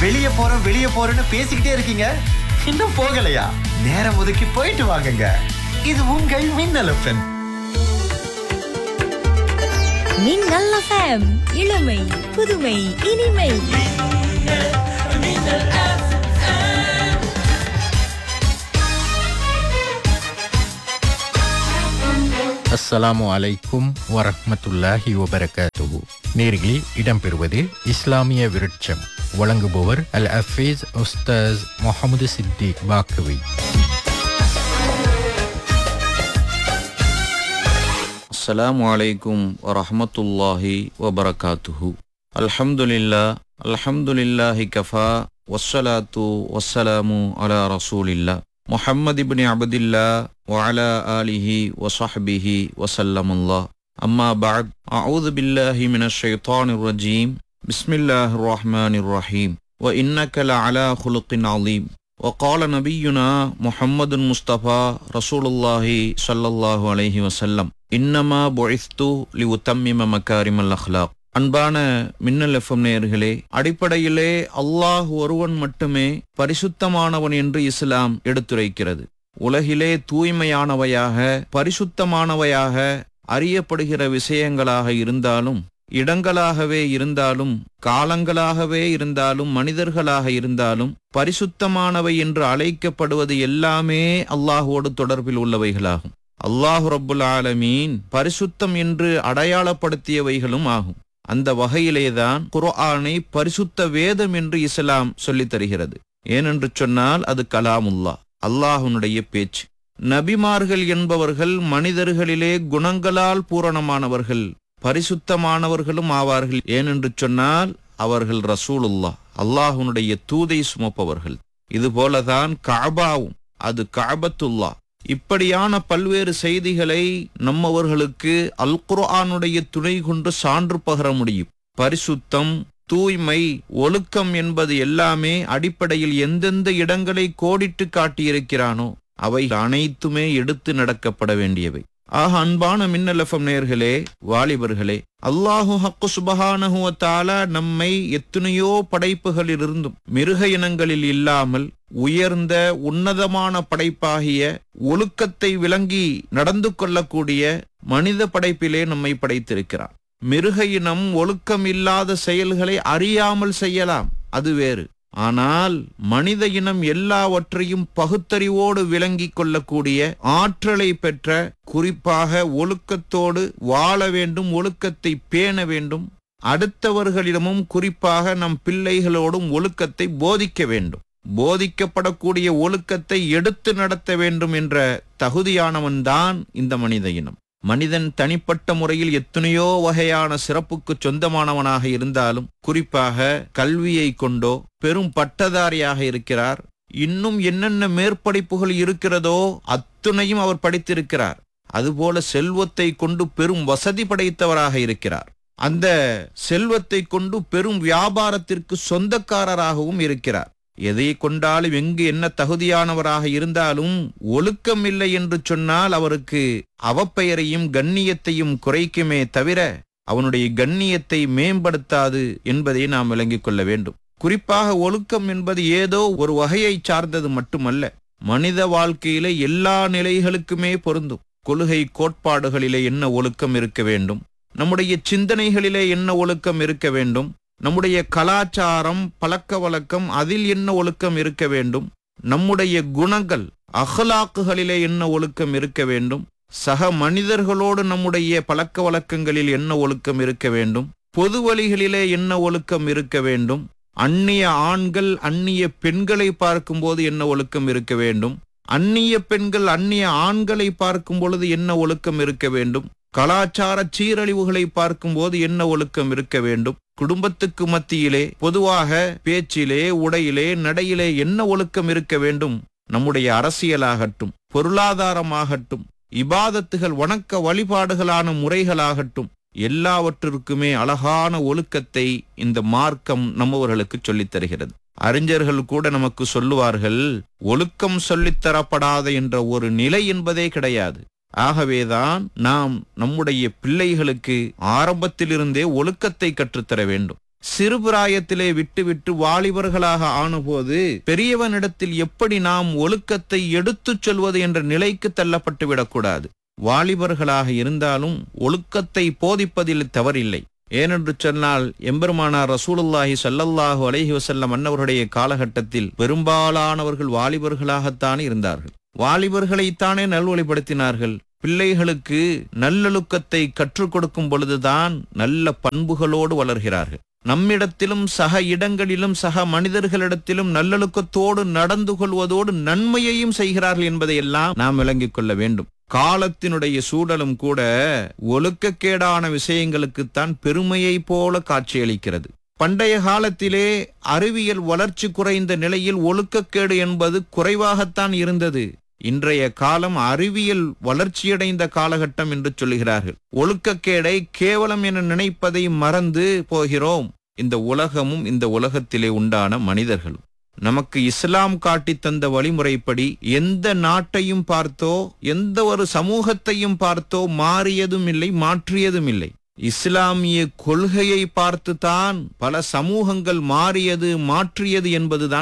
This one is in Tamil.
வெளிய போறோம் வெளிய போறோம்னு பேசிக்கிட்டே இருக்கீங்க இன்னும் போகலையா நேரம் ஒதுக்கி போயிட்டு வாங்குங்க இது உங்கள் மின்னல் எஃப்எம் மின்னல் எஃப்எம் இளமை புதுமை இனிமை அஸ்ஸலாமு அலைக்கும் வரஹ்மத்துல்லாஹி வபரகாத்துஹு நேர்களே இடம்பெறுவது இஸ்லாமிய விருட்சம் வழங்குபவர் அல் அஃபீஸ் உஸ்தாஸ் முகமது சித்திக் பாக்கவி السلام عليكم ورحمة الله وبركاته الحمد لله الحمد لله كفى والصلاة والسلام على رسول الله محمد بن عبد الله وعلى آله وصحبه وسلم الله أما بعد أعوذ بالله من الشيطان الرجيم بسم الله الرحمن الرحيم وإنك لعلى خلق عظيم وقال نبينا محمد المصطفى رسول الله صلى الله عليه وسلم இன்னமா பொழிஸ்து லி உத்தம்மிம மக்காரிமல் அஹ்லாக் அன்பான மின்னல் எஃப்எம் நேயர்களே அடிப்படையிலே அல்லாஹ் ஒருவன் மட்டுமே பரிசுத்தமானவன் என்று இஸ்லாம் எடுத்துரைக்கிறது உலகிலே தூய்மையானவையாக பரிசுத்தமானவையாக அறியப்படுகிற விஷயங்களாக இருந்தாலும் இடங்களாகவே இருந்தாலும் காலங்களாகவே இருந்தாலும் மனிதர்களாக இருந்தாலும் பரிசுத்தமானவை என்று அழைக்கப்படுவது எல்லாமே அல்லாஹோடு தொடர்பில் உள்ளவைகளாகும் அல்லாஹு ரப்புல் ஆலமீன் பரிசுத்தம் என்று அடையாளப்படுத்தியவைகளும் ஆகும் அந்த வகையிலேதான் குர்ஆனை பரிசுத்த வேதம் என்று இஸ்லாம் சொல்லித் தருகிறது ஏனென்று சொன்னால் அது கலாமுல்லா அல்லாஹுனுடைய பேச்சு நபிமார்கள் என்பவர்கள் மனிதர்களிலே குணங்களால் பூரணமானவர்கள் பரிசுத்தமானவர்களும் ஆவார்கள் ஏனென்று சொன்னால் அவர்கள் ரசூலுல்லா அல்லாஹுனுடைய தூதை சுமப்பவர்கள் இதுபோலதான் காபாவும் அது காபத்துல்லா இப்படியான பல்வேறு செய்திகளை நம்மவர்களுக்கு அல் குர்ஆனுடைய துணை கொண்டு சான்று பகர முடியும் பரிசுத்தம் தூய்மை ஒழுக்கம் என்பது எல்லாமே அடிப்படையில் எந்தெந்த இடங்களை கோடிட்டு காட்டியிருக்கிறானோ அவை அனைத்துமே எடுத்து நடக்கப்பட வேண்டியவை ஆக அன்பான மின்னல் எஃப்எம் நேர்களே வாலிபர்களே அல்லாஹு ஹக்கு சுபஹானஹு வ தஆலா நம்மை எத்தனையோ படைப்புகளிலிருந்தும் மிருக இனங்களில் இல்லாமல் உயர்ந்த உன்னதமான படைப்பாகிய ஒழுக்கத்தை விளங்கி நடந்து கொள்ளக்கூடிய மனித படைப்பிலே நம்மை படைத்திருக்கிறார் மிருக இனம் ஒழுக்கம் இல்லாத செயல்களை அறியாமல் செய்யலாம் அது வேறு ஆனால் மனித இனம் எல்லாவற்றையும் பகுத்தறிவோடு விளங்கிக் கொள்ளக்கூடிய ஆற்றலை பெற்ற குறிப்பாக ஒழுக்கத்தோடு வாழ வேண்டும் ஒழுக்கத்தை பேண வேண்டும் அடுத்தவர்களிடமும் குறிப்பாக நம் பிள்ளைகளோடும் ஒழுக்கத்தை போதிக்க வேண்டும் போதிக்கப்படக்கூடிய ஒழுக்கத்தை எடுத்து நடத்த வேண்டும் என்ற தகுதியானவன்தான் இந்த மனித இனம் மனிதன் தனிப்பட்ட முறையில் எத்தனையோ வகையான சிறப்புக்கு சொந்தமானவனாக இருந்தாலும் குறிப்பாக கல்வியை கொண்டோ பெரும் பட்டதாரியாக இருக்கிறார் இன்னும் என்னென்ன மேற்படிப்புகள் இருக்கிறதோ அத்துணையும் அவர் படித்திருக்கிறார் அதுபோல செல்வத்தை கொண்டு பெரும் வசதி படைத்தவராக இருக்கிறார் அந்த செல்வத்தை கொண்டு பெரும் வியாபாரத்திற்கு சொந்தக்காரராகவும் இருக்கிறார் எதை கொண்டாலும் எங்கு என்ன தகுதியானவராக இருந்தாலும் ஒழுக்கம் இல்லை என்று சொன்னால் அவருக்கு அவப்பெயரையும் கண்ணியத்தையும் குறைக்குமே தவிர அவனுடைய கண்ணியத்தை மேம்படுத்தாது என்பதை நாம் விளங்கிக் கொள்ள வேண்டும் குறிப்பாக ஒழுக்கம் என்பது ஏதோ ஒரு வகையை சார்ந்தது மட்டுமல்ல மனித வாழ்க்கையில எல்லா நிலைகளுக்குமே பொருந்தும் கொள்கை கோட்பாடுகளிலே என்ன ஒழுக்கம் இருக்க வேண்டும் நம்முடைய சிந்தனைகளிலே என்ன ஒழுக்கம் இருக்க வேண்டும் நம்முடைய கலாச்சாரம் பழக்க வழக்கம் அதில் என்ன ஒழுக்கம் இருக்க வேண்டும் நம்முடைய குணங்கள் அகலாக்குகளிலே என்ன ஒழுக்கம் இருக்க வேண்டும் சக மனிதர்களோடு நம்முடைய பழக்க வழக்கங்களில் என்ன ஒழுக்கம் இருக்க வேண்டும் பொது வழிகளிலே என்ன ஒழுக்கம் இருக்க வேண்டும் அந்நிய ஆண்கள் அந்நிய பெண்களை பார்க்கும்போது என்ன ஒழுக்கம் இருக்க வேண்டும் அந்நிய பெண்கள் அந்நிய ஆண்களை பார்க்கும் பொழுது என்ன ஒழுக்கம் இருக்க வேண்டும் கலாச்சார சீரழிவுகளை பார்க்கும்போது என்ன ஒழுக்கம் இருக்க வேண்டும் குடும்பத்துக்கு மத்தியிலே பொதுவாக பேச்சிலே உடையிலே நடையிலே என்ன ஒழுக்கம் இருக்க வேண்டும் நம்முடைய அரசியலாகட்டும் பொருளாதாரமாகட்டும் இபாதத்துகள் வணக்க வழிபாடுகளான முறைகளாகட்டும் எல்லாவற்றிற்குமே அழகான ஒழுக்கத்தை இந்த மார்க்கம் நம்மவர்களுக்கு சொல்லித் தருகிறது அறிஞர்கள் கூட நமக்கு சொல்லுவார்கள் ஒழுக்கம் சொல்லித்தரப்படாத என்ற ஒரு நிலை என்பதே கிடையாது ஆகவேதான் நாம் நம்முடைய பிள்ளைகளுக்கு ஆரம்பத்திலிருந்தே ஒழுக்கத்தை கற்றுத்தர வேண்டும் சிறுபிராயத்திலே விட்டுவிட்டு வாலிபர்களாக ஆனபோது பெரியவனிடத்தில் எப்படி நாம் ஒழுக்கத்தை எடுத்துச் சொல்வது என்ற நிலைக்கு தள்ளப்பட்டு விடக்கூடாது வாலிபர்களாக இருந்தாலும் ஒழுக்கத்தை போதிப்பதில் தவறில்லை ஏனென்று சொன்னால் எம்பெருமானார் ரசூலுல்லாஹி ஸல்லல்லாஹு அலைஹி வஸல்லம் அன்னவருடைய காலகட்டத்தில் பெரும்பாலானவர்கள் வாலிபர்களாகத்தான் இருந்தார்கள் வாலிபர்களைத்தானே நல்வழிப்படுத்தினார்கள் பிள்ளைகளுக்கு நல்லொழுக்கத்தை கற்றுக் கொடுக்கும் பொழுதுதான் நல்ல பண்புகளோடு வளர்கிறார்கள் நம்மிடத்திலும் சக இடங்களிலும் சக மனிதர்களிடத்திலும் நல்லொழுக்கத்தோடு நடந்து கொள்வதோடு நன்மையையும் செய்கிறார்கள் என்பதையெல்லாம் நாம் விளங்கிக் கொள்ள வேண்டும் காலத்தினுடைய சூழலும் கூட ஒழுக்கக்கேடான விஷயங்களுக்குத்தான் பெருமையை போல காட்சியளிக்கிறது பண்டைய காலத்திலே அறிவியல் வளர்ச்சி குறைந்த நிலையில் ஒழுக்கக்கேடு என்பது குறைவாகத்தான் இருந்தது இன்றைய காலம் அறிவியல் வளர்ச்சியடைந்த காலகட்டம் என்று சொல்லுகிறார்கள் ஒழுக்கக்கேடை கேவலம் என நினைப்பதை மறந்து போகிறோம் இந்த உலகமும் இந்த உலகத்திலே உண்டான மனிதர்களும் நமக்கு இஸ்லாம் காட்டித் தந்த வழிமுறைப்படி எந்த நாட்டையும் பார்த்தோ எந்த ஒரு சமூகத்தையும் பார்த்தோ மாறியதும் இல்லை மாற்றியதும் இல்லை இஸ்லாமிய கொள்கையை பார்த்துதான் பல சமூகங்கள் மாறியது மாற்றியது என்பதுதான்